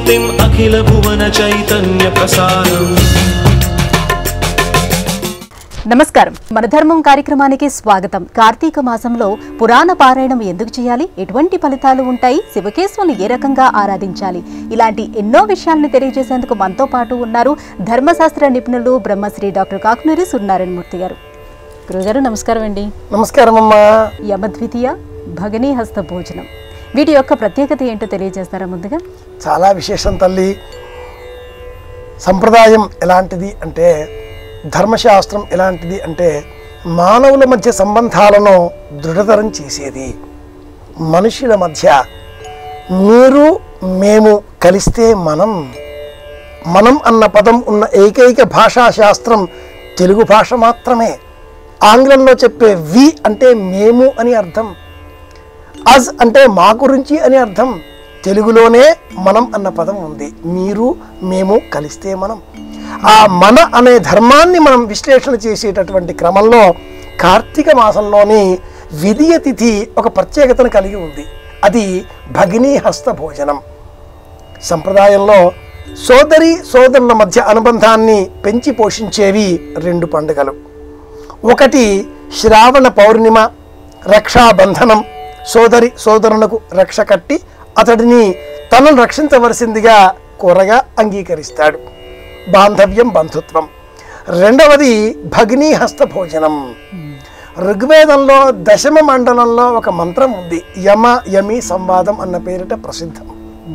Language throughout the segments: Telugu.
मूर्तिम् अखिलभुवनचैतन्यप्रसारम् నమస్కారం మన ధర్మం కార్యక్రమానికి స్వాగతం కార్తీక మాసంలో పురాణ పారాయణం ఎందుకు చేయాలి ఎటువంటి ఫలితాలు ఉంటాయి శివకేశ్వరుని ఏ రకంగా ఆరాధించాలి ఇలాంటి ఎన్నో విషయాలను తెలియజేసేందుకు మనతో పాటు ఉన్నారు ధర్మశాస్త్ర నిపుణులు బ్రహ్మశ్రీ డాక్టర్ కాకునూరి సూర్యనారాయణమూర్తి గారు గురుగారు నమస్కారం అండి నమస్కారం అమ్మా యమద్వితీయ భగనీ హస్త భోజనం వీటి యొక్క ప్రత్యేకత ఏంటో తెలియజేస్తారా ముందుగా చాలా విశేషం తల్లి సంప్రదాయం ఎలాంటిది అంటే ధర్మశాస్త్రం ఎలాంటిది అంటే మానవుల మధ్య సంబంధాలను దృఢతరం చేసేది మనుషుల మధ్య మీరు మేము కలిస్తే మనం మనం అన్న పదం ఉన్న ఏకైక భాషా శాస్త్రం తెలుగు భాష మాత్రమే ఆంగ్లంలో చెప్పే వి అంటే మేము అని అర్థం అజ్ అంటే మా గురించి అని అర్థం తెలుగులోనే మనం అన్న పదం ఉంది మీరు మేము కలిస్తే మనం ఆ మన అనే ధర్మాన్ని మనం విశ్లేషణ చేసేటటువంటి క్రమంలో కార్తీక మాసంలోని విధియ తిథి ఒక ప్రత్యేకతను కలిగి ఉంది అది భగినీ హస్త భోజనం సంప్రదాయంలో సోదరి సోదరుల మధ్య అనుబంధాన్ని పెంచి పోషించేవి రెండు పండుగలు ఒకటి శ్రావణ పౌర్ణిమ రక్షాబంధనం సోదరి సోదరులకు రక్ష కట్టి అతడిని తనను రక్షించవలసిందిగా కోరగా అంగీకరిస్తాడు బాంధవ్యం బంధుత్వం రెండవది భగినీ హస్త భోజనం ఋగ్వేదంలో దశమ మండలంలో ఒక మంత్రం ఉంది యమ యమి సంవాదం అన్న పేరిట ప్రసిద్ధం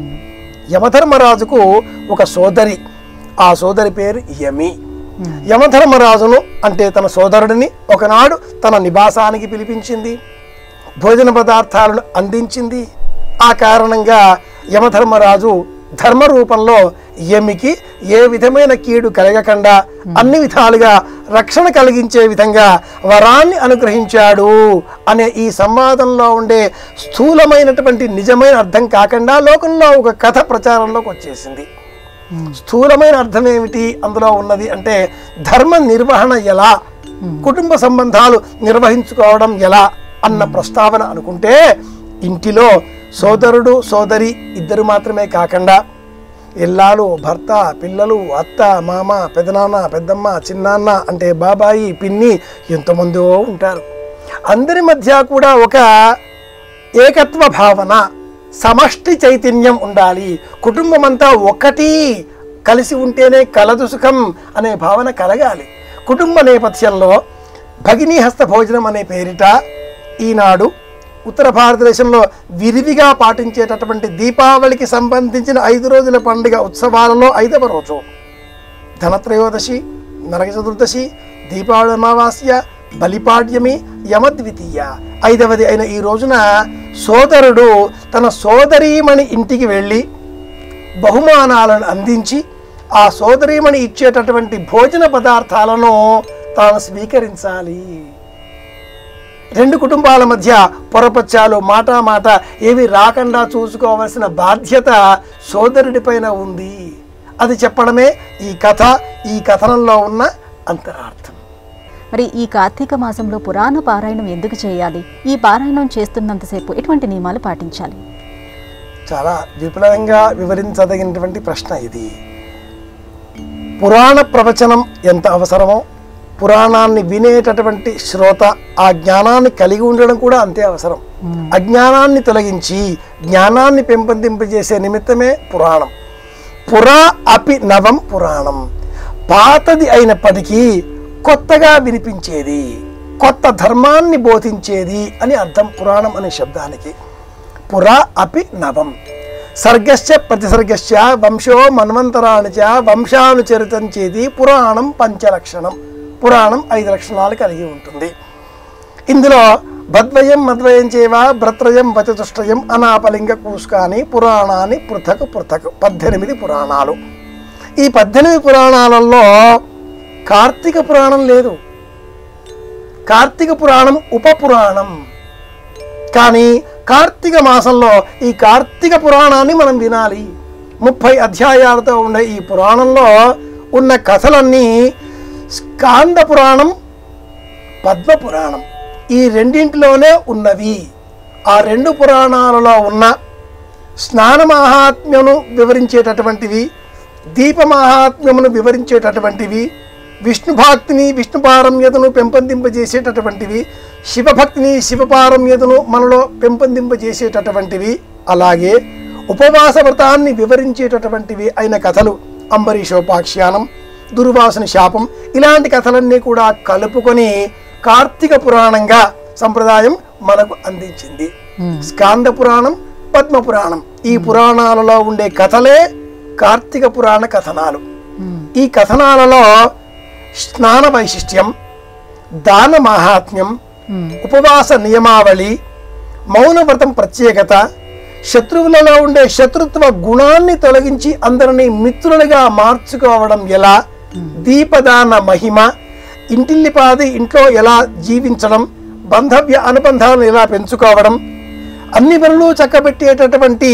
యమధర్మరాజుకు ఒక సోదరి ఆ సోదరి పేరు యమి యమధర్మరాజును అంటే తన సోదరుడిని ఒకనాడు తన నివాసానికి పిలిపించింది భోజన పదార్థాలను అందించింది ఆ కారణంగా యమధర్మరాజు ధర్మ రూపంలో యమికి ఏ విధమైన కీడు కలగకుండా అన్ని విధాలుగా రక్షణ కలిగించే విధంగా వరాన్ని అనుగ్రహించాడు అనే ఈ సంవాదంలో ఉండే స్థూలమైనటువంటి నిజమైన అర్థం కాకుండా లోకంలో ఒక కథ ప్రచారంలోకి వచ్చేసింది స్థూలమైన అర్థం ఏమిటి అందులో ఉన్నది అంటే ధర్మ నిర్వహణ ఎలా కుటుంబ సంబంధాలు నిర్వహించుకోవడం ఎలా అన్న ప్రస్తావన అనుకుంటే ఇంటిలో సోదరుడు సోదరి ఇద్దరు మాత్రమే కాకుండా ఇల్లాలు భర్త పిల్లలు అత్త మామ పెదనాన్న పెద్దమ్మ చిన్నాన్న అంటే బాబాయి పిన్ని ఎంతమందో ఉంటారు అందరి మధ్య కూడా ఒక ఏకత్వ భావన సమష్టి చైతన్యం ఉండాలి కుటుంబం అంతా ఒకటి కలిసి ఉంటేనే కలదు సుఖం అనే భావన కలగాలి కుటుంబ నేపథ్యంలో భగినీ హస్త భోజనం అనే పేరిట ఈనాడు ఉత్తర భారతదేశంలో విరివిగా పాటించేటటువంటి దీపావళికి సంబంధించిన ఐదు రోజుల పండుగ ఉత్సవాలలో ఐదవ రోజు ధనత్రయోదశి నరక చతుర్దశి దీపావళి అమావాస్య బలిపాడ్యమి యమద్వితీయ ఐదవది అయిన ఈ రోజున సోదరుడు తన సోదరీమణి ఇంటికి వెళ్ళి బహుమానాలను అందించి ఆ సోదరీమణి ఇచ్చేటటువంటి భోజన పదార్థాలను తాను స్వీకరించాలి రెండు కుటుంబాల మధ్య పొరపచ్చాలు మాట మాట ఏవి రాకుండా చూసుకోవాల్సిన బాధ్యత సోదరుడిపైన ఉంది అది చెప్పడమే ఈ కథ ఈ కథనంలో ఉన్న అంతరార్థం మరి ఈ కార్తీక మాసంలో పురాణ పారాయణం ఎందుకు చేయాలి ఈ పారాయణం చేస్తున్నంతసేపు ఎటువంటి నియమాలు పాటించాలి చాలా విపులంగా వివరించదగినటువంటి ప్రశ్న ఇది పురాణ ప్రవచనం ఎంత అవసరమో పురాణాన్ని వినేటటువంటి శ్రోత ఆ జ్ఞానాన్ని కలిగి ఉండడం కూడా అంతే అవసరం అజ్ఞానాన్ని తొలగించి జ్ఞానాన్ని పెంపొందింపజేసే నిమిత్తమే పురాణం పురా అపి నవం పురాణం పాతది అయినప్పటికీ కొత్తగా వినిపించేది కొత్త ధర్మాన్ని బోధించేది అని అర్థం పురాణం అనే శబ్దానికి పురా అపి నవం సర్గశ్చ ప్రతిసర్గశ్చ వంశో మన్వంతరాణి చ వంశానుచరితం చేది పురాణం పంచలక్షణం పురాణం ఐదు లక్షణాలు కలిగి ఉంటుంది ఇందులో భద్వయం మద్వయం చేవ భ్రత్రయం వచతుష్టయం అనాపలింగ కూస్కాని పురాణాన్ని పృథక్ పృథక్ పద్దెనిమిది పురాణాలు ఈ పద్దెనిమిది పురాణాలలో కార్తీక పురాణం లేదు కార్తీక పురాణం ఉప పురాణం కానీ కార్తీక మాసంలో ఈ కార్తీక పురాణాన్ని మనం వినాలి ముప్పై అధ్యాయాలతో ఉండే ఈ పురాణంలో ఉన్న కథలన్నీ స్కాంద పురాణం పద్మ పురాణం ఈ రెండింటిలోనే ఉన్నవి ఆ రెండు పురాణాలలో ఉన్న స్నాన మహాత్మ్యమును వివరించేటటువంటివి దీప మహాత్మ్యమును వివరించేటటువంటివి విష్ణుభక్తిని విష్ణుపారమ్యతను పెంపొందింపజేసేటటువంటివి శివభక్తిని శివపారమ్యతను మనలో పెంపొందింపజేసేటటువంటివి అలాగే ఉపవాస వ్రతాన్ని వివరించేటటువంటివి అయిన కథలు అంబరీషోపాఖ్యానం దుర్వాసుని శాపం ఇలాంటి కథలన్నీ కూడా కలుపుకొని కార్తీక పురాణంగా సంప్రదాయం మనకు అందించింది స్కాంద పురాణం పద్మ పురాణం ఈ పురాణాలలో ఉండే కథలే కార్తీక పురాణ కథనాలు ఈ కథనాలలో స్నాన వైశిష్ట్యం దాన మాహాత్మ్యం ఉపవాస నియమావళి మౌనవ్రతం ప్రత్యేకత శత్రువులలో ఉండే శత్రుత్వ గుణాన్ని తొలగించి అందరినీ మిత్రులుగా మార్చుకోవడం ఎలా దీపదాన మహిమ ఇంటిల్లిపాది ఇంట్లో ఎలా జీవించడం బంధవ్య అనుబంధాలను ఎలా పెంచుకోవడం అన్ని పనులు చక్కబెట్టేటటువంటి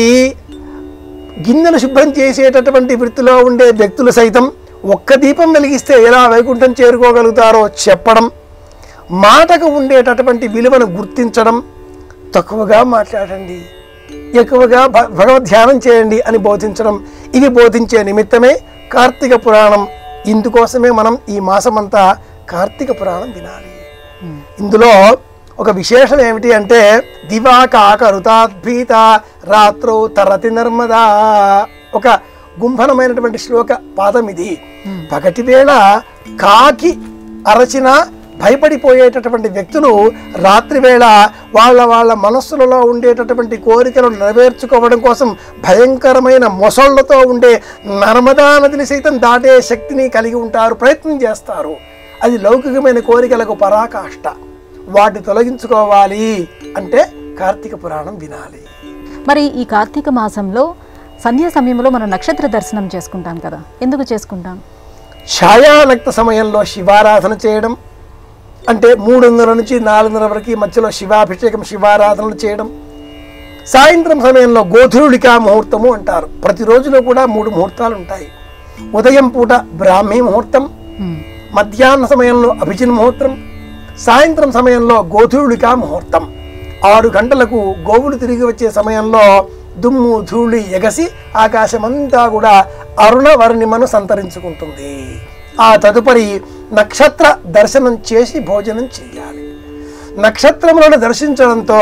గిన్నెలు శుభ్రం చేసేటటువంటి వృత్తిలో ఉండే వ్యక్తులు సైతం ఒక్క దీపం వెలిగిస్తే ఎలా వైకుంఠం చేరుకోగలుగుతారో చెప్పడం మాటకు ఉండేటటువంటి విలువను గుర్తించడం తక్కువగా మాట్లాడండి ఎక్కువగా భ- భగవద్ ధ్యానం చేయండి అని బోధించడం ఇది బోధించే నిమిత్తమే కార్తీక పురాణం ఇందుకోసమే మనం ఈ మాసమంతా కార్తీక పురాణం వినాలి ఇందులో ఒక విశేషం ఏమిటి అంటే దివాకాక రుతాద్భీత రాత్రో తరతి నర్మదా ఒక గుంభనమైనటువంటి శ్లోక పాదం ఇది పగటి వేళ కాకి అరచిన భయపడిపోయేటటువంటి వ్యక్తులు రాత్రి వేళ వాళ్ళ వాళ్ళ మనస్సులలో ఉండేటటువంటి కోరికలను నెరవేర్చుకోవడం కోసం భయంకరమైన మొసళ్లతో ఉండే నర్మదా నదిని సైతం దాటే శక్తిని కలిగి ఉంటారు ప్రయత్నం చేస్తారు అది లౌకికమైన కోరికలకు పరాకాష్ట వాటి తొలగించుకోవాలి అంటే కార్తీక పురాణం వినాలి మరి ఈ కార్తీక మాసంలో సంధ్యా సమయంలో మనం నక్షత్ర దర్శనం చేసుకుంటాం కదా ఎందుకు చేసుకుంటాం ఛాయానక్త సమయంలో శివారాధన చేయడం అంటే మూడున్నర నుంచి నాలుగున్నర వరకు ఈ మధ్యలో శివాభిషేకం శివారాధనలు చేయడం సాయంత్రం సమయంలో గోధురుడికా ముహూర్తము అంటారు ప్రతిరోజులో కూడా మూడు ముహూర్తాలు ఉంటాయి ఉదయం పూట బ్రాహ్మీ ముహూర్తం మధ్యాహ్న సమయంలో అభిజిన్ ముహూర్తం సాయంత్రం సమయంలో గోధురుడికా ముహూర్తం ఆరు గంటలకు గోవులు తిరిగి వచ్చే సమయంలో దుమ్ము ధూళి ఎగసి ఆకాశమంతా కూడా అరుణ వర్ణిమను సంతరించుకుంటుంది ఆ తదుపరి నక్షత్ర దర్శనం చేసి భోజనం చేయాలి నక్షత్రములను దర్శించడంతో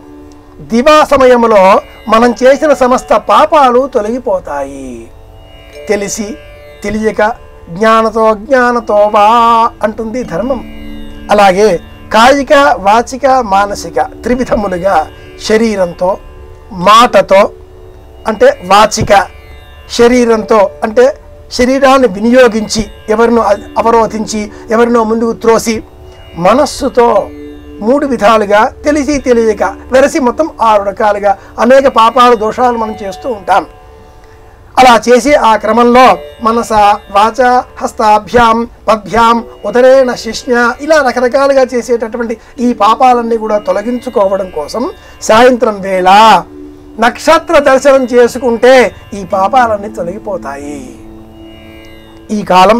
దివా సమయంలో మనం చేసిన సమస్త పాపాలు తొలగిపోతాయి తెలిసి తెలియక జ్ఞానతో జ్ఞానతో వా అంటుంది ధర్మం అలాగే కాయిక వాచిక మానసిక త్రివిధములుగా శరీరంతో మాటతో అంటే వాచిక శరీరంతో అంటే శరీరాన్ని వినియోగించి ఎవరినో అ- అవరోధించి ఎవరినో ముందుకు త్రోసి మనస్సుతో మూడు విధాలుగా తెలిసి తెలియక వెరసి మొత్తం ఆరు రకాలుగా అనేక పాపాలు దోషాలు మనం చేస్తూ ఉంటాం అలా చేసి ఆ క్రమంలో మనస వాచ హస్తాభ్యాం పద్భ్యాం ఉదరేణ శిష్ణ ఇలా రకరకాలుగా చేసేటటువంటి ఈ పాపాలన్నీ కూడా తొలగించుకోవడం కోసం సాయంత్రం వేళ నక్షత్ర దర్శనం చేసుకుంటే ఈ పాపాలన్నీ తొలగిపోతాయి ఈ కాలం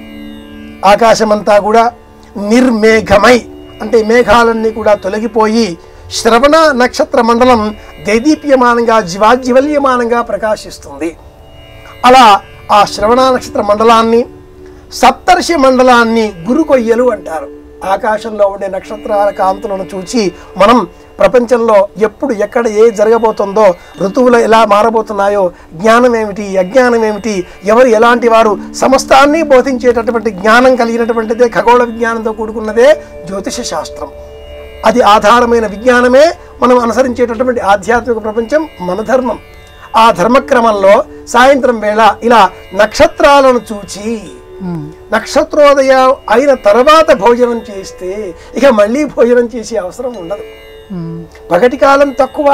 ఆకాశమంతా కూడా నిర్మేఘమై అంటే మేఘాలన్నీ కూడా తొలగిపోయి శ్రవణ నక్షత్ర మండలం దైదీప్యమానంగా జీవాజ్వల్యమానంగా ప్రకాశిస్తుంది అలా ఆ శ్రవణ నక్షత్ర మండలాన్ని సప్తర్షి మండలాన్ని గురుకొయ్యలు అంటారు ఆకాశంలో ఉండే నక్షత్రాల కాంతులను చూచి మనం ప్రపంచంలో ఎప్పుడు ఎక్కడ ఏ జరగబోతుందో ఋతువులు ఎలా మారబోతున్నాయో జ్ఞానం ఏమిటి అజ్ఞానం ఏమిటి ఎవరు ఎలాంటి వారు సమస్తాన్ని బోధించేటటువంటి జ్ఞానం కలిగినటువంటిదే ఖగోళ విజ్ఞానంతో కూడుకున్నదే జ్యోతిష శాస్త్రం అది ఆధారమైన విజ్ఞానమే మనం అనుసరించేటటువంటి ఆధ్యాత్మిక ప్రపంచం మన ధర్మం ఆ ధర్మక్రమంలో సాయంత్రం వేళ ఇలా నక్షత్రాలను చూచి నక్షత్రోదయం అయిన తర్వాత భోజనం చేస్తే ఇక మళ్ళీ భోజనం చేసే అవసరం ఉండదు పగటి కాలం తక్కువ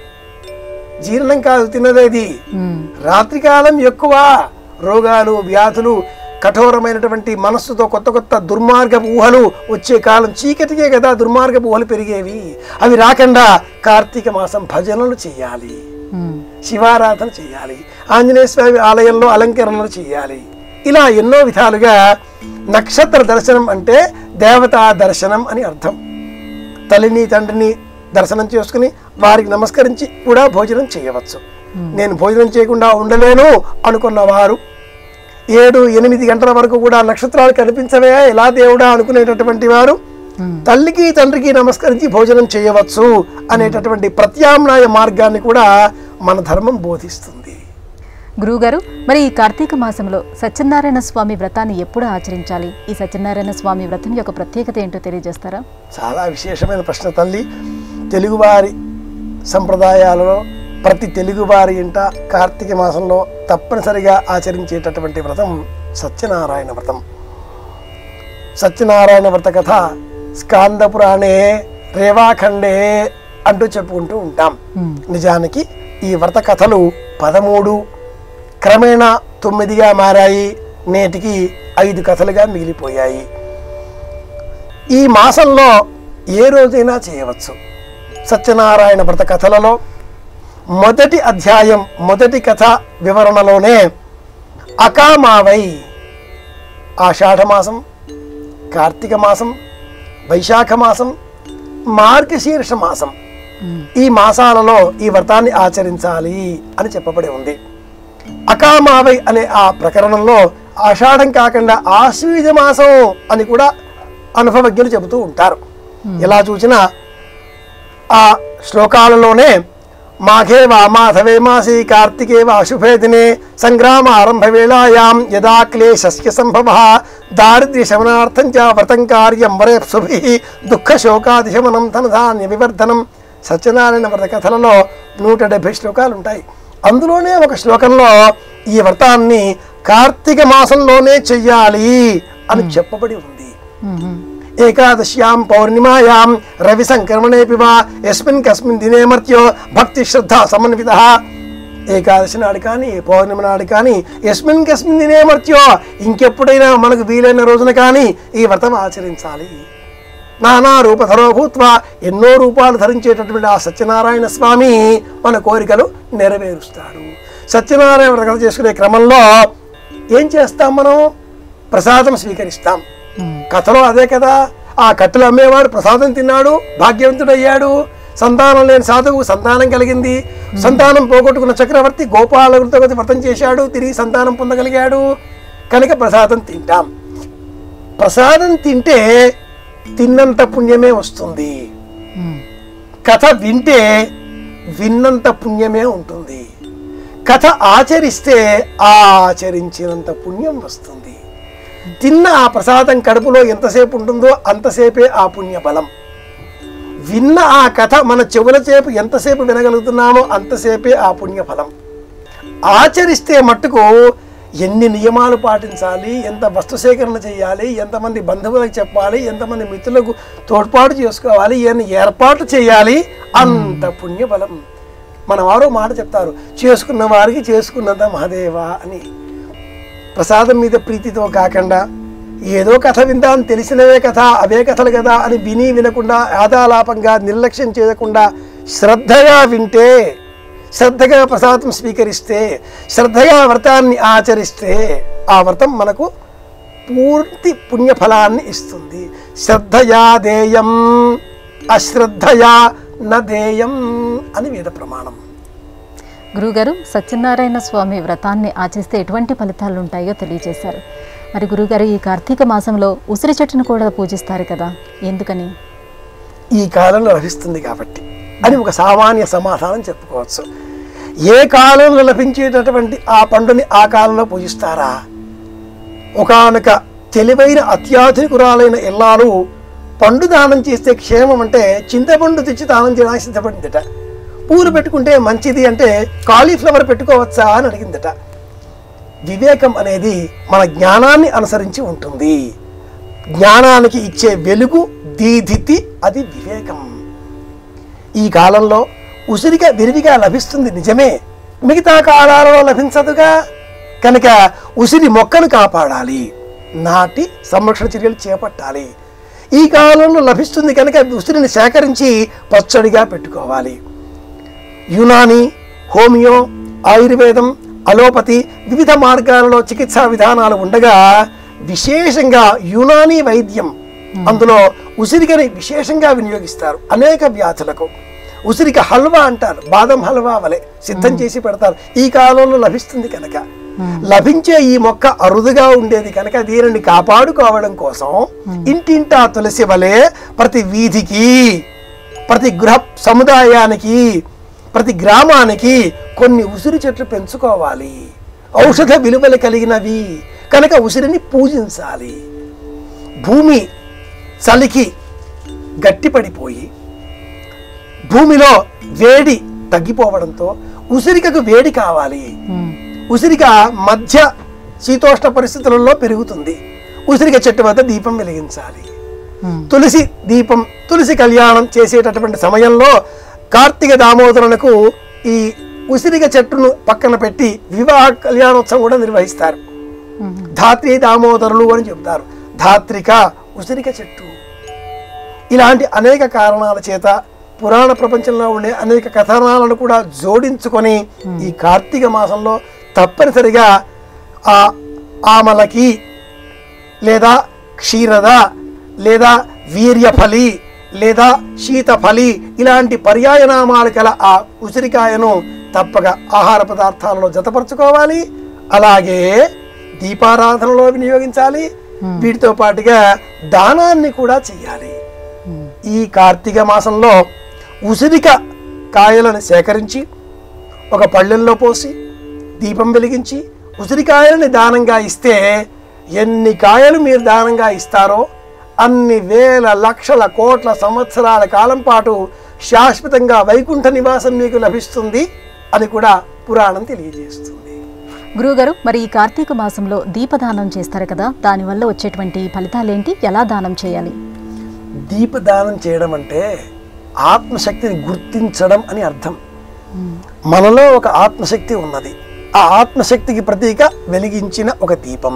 జీర్ణం కాదు తినదేది రాత్రికాలం ఎక్కువ రోగాలు వ్యాధులు కఠోరమైనటువంటి మనస్సుతో కొత్త కొత్త దుర్మార్గ ఊహలు వచ్చే కాలం చీకటికే కదా దుర్మార్గ ఊహలు పెరిగేవి అవి రాకుండా కార్తీక మాసం భజనలు చేయాలి శివారాధన చేయాలి ఆంజనేయ స్వామి ఆలయంలో అలంకరణలు చేయాలి ఇలా ఎన్నో విధాలుగా నక్షత్ర దర్శనం అంటే దేవతా దర్శనం అని అర్థం తల్లిని తండ్రిని దర్శనం చేసుకుని వారికి నమస్కరించి కూడా భోజనం చేయవచ్చు నేను భోజనం చేయకుండా ఉండలేను అనుకున్న వారు ఏడు ఎనిమిది గంటల వరకు కూడా నక్షత్రాలు కనిపించవే ఎలా దేవుడా అనుకునేటటువంటి వారు తల్లికి తండ్రికి నమస్కరించి భోజనం చేయవచ్చు అనేటటువంటి ప్రత్యామ్నాయ మార్గాన్ని కూడా మన ధర్మం బోధిస్తుంది గురువుగారు మరి ఈ కార్తీక మాసంలో సత్యనారాయణ స్వామి వ్రతాన్ని ఎప్పుడు ఆచరించాలి ఈ సత్యనారాయణ స్వామి వ్రతం యొక్క ప్రత్యేకత ఏంటో తెలియజేస్తారా చాలా విశేషమైన ప్రశ్న తల్లి తెలుగువారి సంప్రదాయాలలో ప్రతి తెలుగువారి ఇంట కార్తీక మాసంలో తప్పనిసరిగా ఆచరించేటటువంటి వ్రతం సత్యనారాయణ వ్రతం సత్యనారాయణ వ్రత కథ స్కాంద పురాణే రేవాఖండే అంటూ చెప్పుకుంటూ ఉంటాం నిజానికి ఈ వ్రత కథలు పదమూడు క్రమేణా తొమ్మిదిగా మారాయి నేటికి ఐదు కథలుగా మిగిలిపోయాయి ఈ మాసంలో ఏ రోజైనా చేయవచ్చు సత్యనారాయణ వ్రత కథలలో మొదటి అధ్యాయం మొదటి కథ వివరణలోనే అకామావై ఆషాఢమాసం కార్తీక మాసం వైశాఖ మాసం మార్గశీర్ష మాసం ఈ మాసాలలో ఈ వ్రతాన్ని ఆచరించాలి అని చెప్పబడి ఉంది అకామావై అనే ఆ ప్రకరణంలో ఆషాఢం కాకుండా ఆశ్వీజ మాసం అని కూడా అనుభవజ్ఞులు చెబుతూ ఉంటారు ఎలా చూసినా ఆ శ్లోకాలలోనే మాఘే వా మాధవే మాసి కార్తికే వా శుభే దినే సంగ్రామ ఆరంభ వేళాయాం యదా క్లేశస్య సంభవ దారిద్ర్య శమనార్థం చ వ్రతం కార్యం వరేప్సుభి దుఃఖ శోకాదిశమనం ధనధాన్య వివర్ధనం సత్యనారాయణ వ్రత కథలలో నూట డెబ్భై శ్లోకాలు ఉంటాయి అందులోనే ఒక శ్లోకంలో ఈ వ్రతాన్ని కార్తీక మాసంలోనే చెయ్యాలి అని చెప్పబడి ఉంది ఏకాదశ్యాం పౌర్ణిమాయాం రవి సంక్రమణేపి వా ఎస్మిన్ కస్మిన్ దినే మర్త్యో భక్తి శ్రద్ధ సమన్విత ఏకాదశి నాడు కానీ పౌర్ణమి నాడు కానీ ఎస్మిన్ కస్మిన్ దినే మర్త్యో ఇంకెప్పుడైనా మనకు వీలైన రోజున కానీ ఈ వ్రతం ఆచరించాలి నానా రూపధరో భూత్వ ఎన్నో రూపాలు ధరించేటటువంటి ఆ సత్యనారాయణ స్వామి మన కోరికలు నెరవేరుస్తాడు సత్యనారాయణ వ్రతం చేసుకునే క్రమంలో ఏం చేస్తాం మనం ప్రసాదం స్వీకరిస్తాం కథలో అదే కదా ఆ కట్టెలు అమ్మేవాడు ప్రసాదం తిన్నాడు భాగ్యవంతుడయ్యాడు సంతానం లేని సాధువు సంతానం కలిగింది సంతానం పోగొట్టుకున్న చక్రవర్తి గోపాలకులతో కలిసి వ్రతం చేశాడు తిరిగి సంతానం పొందగలిగాడు కనుక ప్రసాదం తింటాం ప్రసాదం తింటే తిన్నంత పుణ్యమే వస్తుంది కథ వింటే విన్నంత పుణ్యమే ఉంటుంది కథ ఆచరిస్తే ఆచరించినంత పుణ్యం వస్తుంది తిన్న ఆ ప్రసాదం కడుపులో ఎంతసేపు ఉంటుందో అంతసేపే ఆ పుణ్య బలం విన్న ఆ కథ మన చెవుల చేపు ఎంతసేపు వినగలుగుతున్నామో అంతసేపే ఆ పుణ్య ఫలం ఆచరిస్తే మట్టుకు ఎన్ని నియమాలు పాటించాలి ఎంత వస్తు సేకరణ చేయాలి ఎంతమంది బంధువులకు చెప్పాలి ఎంతమంది మిత్రులకు తోడ్పాటు చేసుకోవాలి ఎన్ని ఏర్పాట్లు చేయాలి అంత పుణ్యబలం మన వారు మాట చెప్తారు చేసుకున్న వారికి చేసుకున్నంత మహదేవా అని ప్రసాదం మీద ప్రీతితో కాకుండా ఏదో కథ విందాం తెలిసినవే కథ అవే కథలు కదా అని విని వినకుండా ఆదాలాపంగా నిర్లక్ష్యం చేయకుండా శ్రద్ధగా వింటే శ్రద్ధగా ప్రసాదం స్వీకరిస్తే శ్రద్ధగా వ్రతాన్ని ఆచరిస్తే ఆ వ్రతం మనకు పూర్తి పుణ్యఫలాన్ని ఇస్తుంది శ్రద్ధయా దేయం అశ్రద్ధయా నదేయం అని వేద ప్రమాణం గురుగారు సత్యనారాయణ స్వామి వ్రతాన్ని ఆచరిస్తే ఎటువంటి ఫలితాలు ఉంటాయో తెలియజేశారు మరి గురుగారు ఈ కార్తీక మాసంలో ఉసిరి చెట్టును కూడా పూజిస్తారు కదా ఎందుకని ఈ కాలంలో లభిస్తుంది కాబట్టి అని ఒక సామాన్య సమాధానం చెప్పుకోవచ్చు ఏ కాలంలో లభించేటటువంటి ఆ పండుని ఆ కాలంలో పూజిస్తారా ఒకానొక తెలివైన అత్యాధునికురాలైన ఇల్లాలు పండు దానం చేస్తే క్షేమం అంటే చింతపండు తెచ్చి దానం చేయడానికి సిద్ధపడిందట పూలు పెట్టుకుంటే మంచిది అంటే కాలీఫ్లవర్ పెట్టుకోవచ్చా అని అడిగిందట వివేకం అనేది మన జ్ఞానాన్ని అనుసరించి ఉంటుంది జ్ఞానానికి ఇచ్చే వెలుగు దీధితి అది వివేకం ఈ కాలంలో ఉసిరిగా విరివిగా లభిస్తుంది నిజమే మిగతా కాలాలలో లభించదుగా కనుక ఉసిరి మొక్కను కాపాడాలి నాటి సంరక్షణ చర్యలు చేపట్టాలి ఈ కాలంలో లభిస్తుంది కనుక ఉసిరిని సేకరించి పచ్చడిగా పెట్టుకోవాలి యునాని హోమియో ఆయుర్వేదం అలోపతి వివిధ మార్గాలలో చికిత్సా విధానాలు ఉండగా విశేషంగా యునానీ వైద్యం అందులో ఉసిరికని విశేషంగా వినియోగిస్తారు అనేక వ్యాధులకు ఉసిరిక హల్వా అంటారు బాదం హల్వా వలె సిద్ధం చేసి పెడతారు ఈ కాలంలో లభిస్తుంది కనుక లభించే ఈ మొక్క అరుదుగా ఉండేది కనుక దీనిని కాపాడుకోవడం కోసం ఇంటింటా తులసి వలె ప్రతి వీధికి ప్రతి గృహ సముదాయానికి ప్రతి గ్రామానికి కొన్ని ఉసిరి చెట్లు పెంచుకోవాలి ఔషధ విలువలు కలిగినవి కనుక ఉసిరిని పూజించాలి భూమి చలికి గట్టిపడిపోయి భూమిలో వేడి తగ్గిపోవడంతో ఉసిరికకు వేడి కావాలి ఉసిరిక మధ్య శీతోష్ణ పరిస్థితులలో పెరుగుతుంది ఉసిరిక చెట్టు వద్ద దీపం వెలిగించాలి తులసి దీపం తులసి కళ్యాణం చేసేటటువంటి సమయంలో కార్తీక దామోదరులకు ఈ ఉసిరిక చెట్టును పక్కన పెట్టి వివాహ కళ్యాణోత్సవం కూడా నిర్వహిస్తారు ధాత్రి దామోదరులు అని చెప్తారు ధాత్రిక ఉసిరిక చెట్టు ఇలాంటి అనేక కారణాల చేత పురాణ ప్రపంచంలో ఉండే అనేక కథనాలను కూడా జోడించుకొని ఈ కార్తీక మాసంలో తప్పనిసరిగా ఆ ఆమలకి లేదా క్షీరద లేదా వీర్యఫలి లేదా శీతఫలి ఇలాంటి పర్యాయనామాలు గల ఆ ఉసిరికాయను తప్పక ఆహార పదార్థాలలో జతపరచుకోవాలి అలాగే దీపారాధనలో వినియోగించాలి వీటితో పాటుగా దానాన్ని కూడా చెయ్యాలి ఈ కార్తీక మాసంలో ఉసిరిక కాయలను సేకరించి ఒక పళ్ళెంలో పోసి దీపం వెలిగించి ఉసిరికాయలని దానంగా ఇస్తే ఎన్ని కాయలు మీరు దానంగా ఇస్తారో అన్ని వేల లక్షల కోట్ల సంవత్సరాల కాలం పాటు శాశ్వతంగా వైకుంఠ నివాసం మీకు లభిస్తుంది అని కూడా పురాణం తెలియజేస్తుంది గురువుగారు మరి ఈ కార్తీక మాసంలో దీపదానం చేస్తారు కదా దానివల్ల వచ్చేటువంటి ఫలితాలేంటి ఎలా దానం చేయాలి దీపదానం చేయడం అంటే ఆత్మశక్తిని గుర్తించడం అని అర్థం మనలో ఒక ఆత్మశక్తి ఉన్నది ఆ ఆత్మశక్తికి ప్రతీక వెలిగించిన ఒక దీపం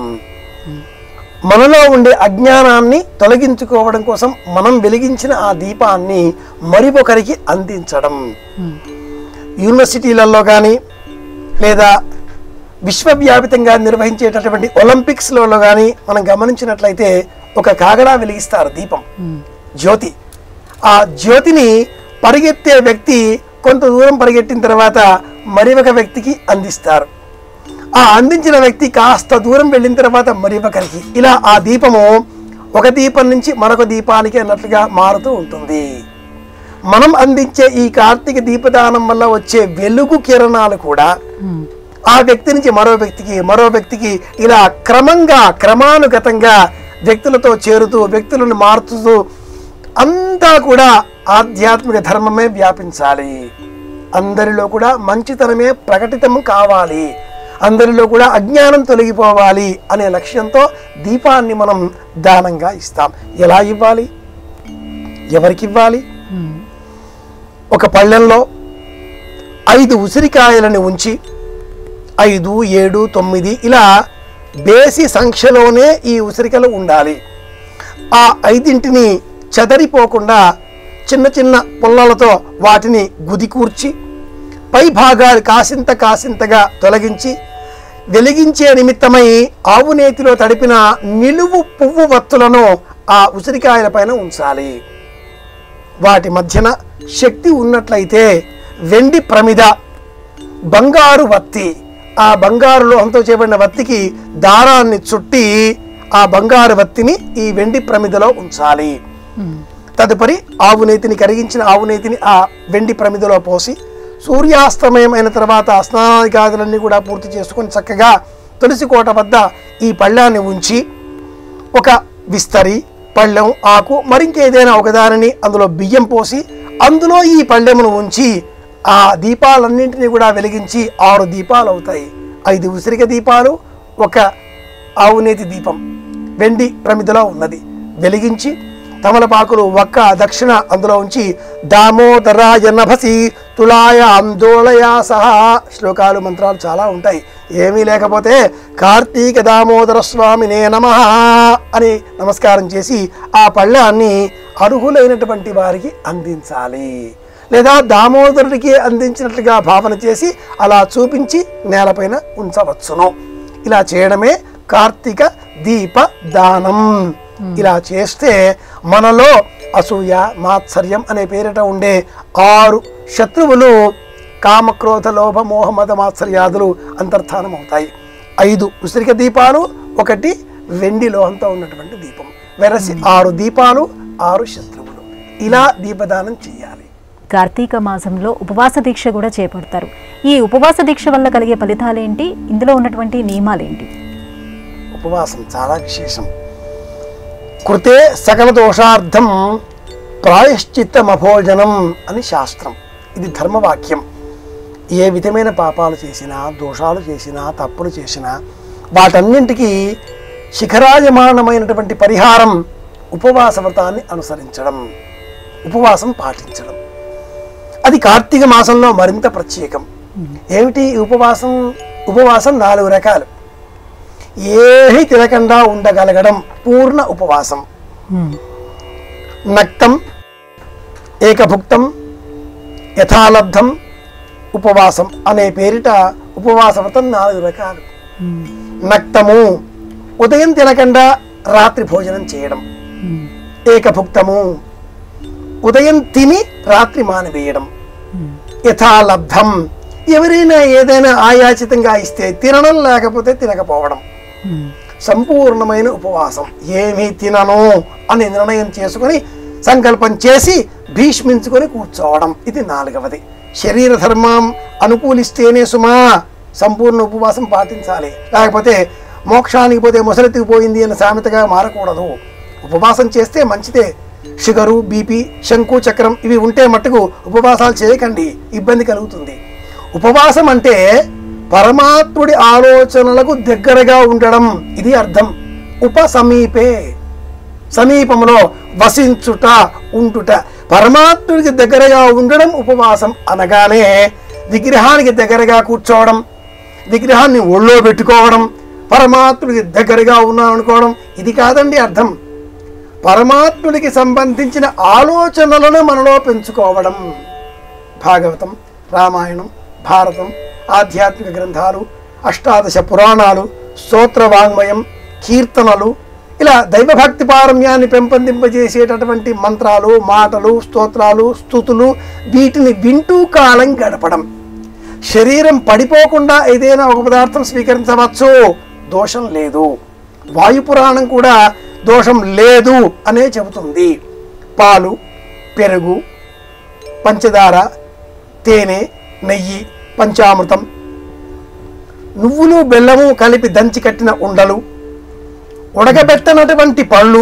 మనలో ఉండే అజ్ఞానాన్ని తొలగించుకోవడం కోసం మనం వెలిగించిన ఆ దీపాన్ని మరొకరికి అందించడం యూనివర్సిటీలలో కానీ లేదా విశ్వవ్యాపితంగా నిర్వహించేటటువంటి ఒలింపిక్స్లలో కానీ మనం గమనించినట్లయితే ఒక కాగడా వెలిగిస్తారు దీపం జ్యోతి ఆ జ్యోతిని పరిగెత్తే వ్యక్తి కొంత దూరం పరిగెట్టిన తర్వాత మరి ఒక వ్యక్తికి అందిస్తారు ఆ అందించిన వ్యక్తి కాస్త దూరం వెళ్ళిన తర్వాత మరి ఒకరికి ఇలా ఆ దీపము ఒక దీపం నుంచి మరొక దీపానికి అన్నట్లుగా మారుతూ ఉంటుంది మనం అందించే ఈ కార్తీక దీపదానం వల్ల వచ్చే వెలుగు కిరణాలు కూడా ఆ వ్యక్తి నుంచి మరో వ్యక్తికి మరో వ్యక్తికి ఇలా క్రమంగా క్రమానుగతంగా వ్యక్తులతో చేరుతూ వ్యక్తులను మార్చుతూ అంతా కూడా ఆధ్యాత్మిక ధర్మమే వ్యాపించాలి అందరిలో కూడా మంచితనమే ప్రకటితం కావాలి అందరిలో కూడా అజ్ఞానం తొలగిపోవాలి అనే లక్ష్యంతో దీపాన్ని మనం దానంగా ఇస్తాం ఎలా ఇవ్వాలి ఎవరికి ఇవ్వాలి ఒక పళ్ళెంలో ఐదు ఉసిరికాయలను ఉంచి ఐదు ఏడు తొమ్మిది ఇలా బేసి సంఖ్యలోనే ఈ ఉసిరికలు ఉండాలి ఆ ఐదింటిని చెదరిపోకుండా చిన్న చిన్న పుల్లలతో వాటిని గుదికూర్చి పై భాగాలు కాసింత కాసింతగా తొలగించి వెలిగించే నిమిత్తమై ఆవు నేతిలో తడిపిన నిలువు పువ్వు వత్తులను ఆ ఉసిరికాయల పైన ఉంచాలి వాటి మధ్యన శక్తి ఉన్నట్లయితే వెండి ప్రమిద బంగారు వత్తి ఆ బంగారు లోహంతో చేయబడిన వత్తికి దారాన్ని చుట్టి ఆ బంగారు వత్తిని ఈ వెండి ప్రమిదలో ఉంచాలి తదుపరి ఆవు నేతిని కరిగించిన ఆవు నేతిని ఆ వెండి ప్రమిదలో పోసి సూర్యాస్తమయం అయిన తర్వాత స్నానాదికాదులన్నీ కూడా పూర్తి చేసుకొని చక్కగా తులసి కోట వద్ద ఈ పళ్ళాన్ని ఉంచి ఒక విస్తరి పళ్ళెం ఆకు మరింకేదైనా ఒకదానిని అందులో బియ్యం పోసి అందులో ఈ పళ్ళెమును ఉంచి ఆ దీపాలన్నింటినీ కూడా వెలిగించి ఆరు దీపాలు అవుతాయి ఐదు ఉసిరిక దీపాలు ఒక ఆవునేతి దీపం వెండి ప్రమిదలో ఉన్నది వెలిగించి తమలపాకులు ఒక్క దక్షిణ అందులో ఉంచి దామోదరాయ నభసి తులాయ ఆందోళయ సహా శ్లోకాలు మంత్రాలు చాలా ఉంటాయి ఏమీ లేకపోతే కార్తీక దామోదర స్వామినే నమ అని నమస్కారం చేసి ఆ పళ్ళాన్ని అర్హులైనటువంటి వారికి అందించాలి లేదా దామోదరుడికి అందించినట్లుగా భావన చేసి అలా చూపించి నేలపైన ఉంచవచ్చును ఇలా చేయడమే కార్తీక దీప దానం ఇలా చేస్తే మనలో అసూయ మాత్సర్యం అనే పేరిట ఉండే ఆరు శత్రువులు కామక్రోధ లోభ మోహ మద మాత్సర్యాదులు అంతర్ధానం అవుతాయి ఐదు ఉసిరిక దీపాలు ఒకటి వెండి లోహంతో ఉన్నటువంటి దీపం వెరసి ఆరు దీపాలు ఆరు శత్రువులు ఇలా దీపదానం చేయాలి కార్తీక మాసంలో ఉపవాస దీక్ష కూడా చేపడతారు ఈ ఉపవాస దీక్ష వల్ల కలిగే ఫలితాలేంటి ఇందులో ఉన్నటువంటి నియమాలేంటి ఉపవాసం చాలా విశేషం కృతే సకల దోషార్థం ప్రాయశ్చిత్తమభోజనం అని శాస్త్రం ఇది ధర్మవాక్యం ఏ విధమైన పాపాలు చేసినా దోషాలు చేసినా తప్పులు చేసినా వాటన్నింటికి శిఖరాయమానమైనటువంటి పరిహారం ఉపవాస వ్రతాన్ని అనుసరించడం ఉపవాసం పాటించడం అది కార్తీక మాసంలో మరింత ప్రత్యేకం ఏమిటి ఈ ఉపవాసం ఉపవాసం నాలుగు రకాలు ఏమీ తినకుండా ఉండగలగడం పూర్ణ ఉపవాసం నక్తం ఏకభుక్తం యథాలబ్ధం ఉపవాసం అనే పేరిట ఉపవాస వ్రతం నాలుగు రకాలు నక్తము ఉదయం తినకుండా రాత్రి భోజనం చేయడం ఏకభుక్తము ఉదయం తిని రాత్రి మానివేయడం యథాలబ్ధం ఎవరైనా ఏదైనా ఆయాచితంగా ఇస్తే తినడం లేకపోతే తినకపోవడం సంపూర్ణమైన ఉపవాసం ఏమీ తినను అని నిర్ణయం చేసుకొని సంకల్పం చేసి భీష్మించుకొని కూర్చోవడం ఇది నాలుగవది శరీర ధర్మం అనుకూలిస్తేనే సుమా సంపూర్ణ ఉపవాసం పాటించాలి లేకపోతే మోక్షానికి పోతే ముసలెత్తికి పోయింది అన్న సామెతగా మారకూడదు ఉపవాసం చేస్తే మంచిదే షుగరు బీపీ శంకు చక్రం ఇవి ఉంటే మట్టుకు ఉపవాసాలు చేయకండి ఇబ్బంది కలుగుతుంది ఉపవాసం అంటే పరమాత్ముడి ఆలోచనలకు దగ్గరగా ఉండడం ఇది అర్థం ఉపసమీపే సమీపంలో వసించుట ఉంటుట పరమాత్ముడికి దగ్గరగా ఉండడం ఉపవాసం అనగానే విగ్రహానికి దగ్గరగా కూర్చోవడం విగ్రహాన్ని ఒళ్ళో పెట్టుకోవడం పరమాత్ముడికి దగ్గరగా ఉన్నాను అనుకోవడం ఇది కాదండి అర్థం పరమాత్ముడికి సంబంధించిన ఆలోచనలను మనలో పెంచుకోవడం భాగవతం రామాయణం భారతం ఆధ్యాత్మిక గ్రంథాలు అష్టాదశ పురాణాలు స్తోత్ర వాంగ్మయం కీర్తనలు ఇలా దైవభక్తి పారమ్యాన్ని పెంపొందింపజేసేటటువంటి మంత్రాలు మాటలు స్తోత్రాలు స్థుతులు వీటిని వింటూ కాలం గడపడం శరీరం పడిపోకుండా ఏదైనా ఒక పదార్థం స్వీకరించవచ్చు దోషం లేదు వాయుపురాణం కూడా దోషం లేదు అనే చెబుతుంది పాలు పెరుగు పంచదార తేనె నెయ్యి పంచామృతం నువ్వులు బెల్లము కలిపి దంచి కట్టిన ఉండలు ఉడకబెట్టనటువంటి పళ్ళు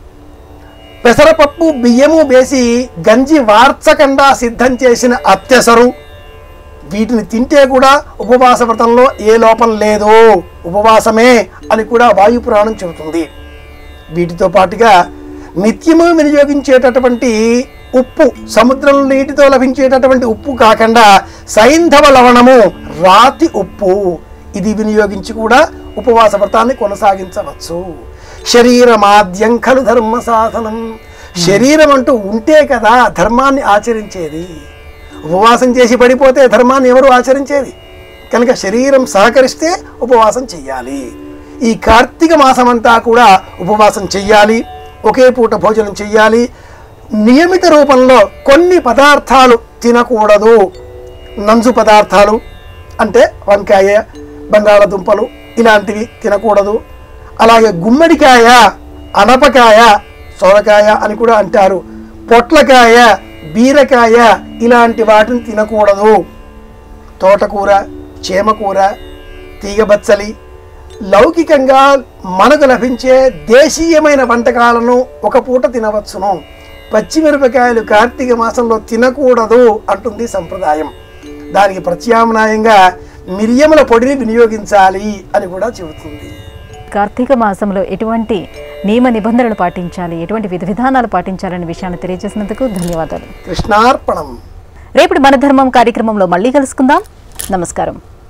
పెసరపప్పు బియ్యము వేసి గంజి వార్చకుండా సిద్ధం చేసిన అత్యసరు వీటిని తింటే కూడా ఉపవాస వ్రతంలో ఏ లోపం లేదు ఉపవాసమే అని కూడా వాయుపురాణం చెబుతుంది వీటితో పాటుగా నిత్యము వినియోగించేటటువంటి ఉప్పు సముద్రం నీటితో లభించేటటువంటి ఉప్పు కాకుండా సైంధవ లవణము రాతి ఉప్పు ఇది వినియోగించి కూడా ఉపవాస వ్రతాన్ని కొనసాగించవచ్చు శరీరమాద్యం ఖలు ధర్మ సాధనం శరీరం అంటూ ఉంటే కదా ధర్మాన్ని ఆచరించేది ఉపవాసం చేసి పడిపోతే ధర్మాన్ని ఎవరు ఆచరించేది కనుక శరీరం సహకరిస్తే ఉపవాసం చెయ్యాలి ఈ కార్తీక మాసం అంతా కూడా ఉపవాసం చెయ్యాలి ఒకే పూట భోజనం చెయ్యాలి నియమిత రూపంలో కొన్ని పదార్థాలు తినకూడదు నంజు పదార్థాలు అంటే వంకాయ బంగాళదుంపలు ఇలాంటివి తినకూడదు అలాగే గుమ్మడికాయ అనపకాయ సొరకాయ అని కూడా అంటారు పొట్లకాయ బీరకాయ ఇలాంటి వాటిని తినకూడదు తోటకూర చేమకూర తీగబచ్చలి లౌకికంగా మనకు లభించే దేశీయమైన వంటకాలను ఒక పూట తినవచ్చును పచ్చిమిరపకాయలు కార్తీక మాసంలో తినకూడదు అంటుంది సంప్రదాయం దానికి ప్రత్యామ్నాయంగా మిరియముల పొడిని వినియోగించాలి అని కూడా చెబుతుంది కార్తీక మాసంలో ఎటువంటి నియమ నిబంధనలు పాటించాలి ఎటువంటి విధి విధానాలు పాటించాలనే విషయాన్ని తెలియజేసినందుకు ధన్యవాదాలు కృష్ణార్పణం రేపటి మన ధర్మం కార్యక్రమంలో మళ్ళీ కలుసుకుందాం నమస్కారం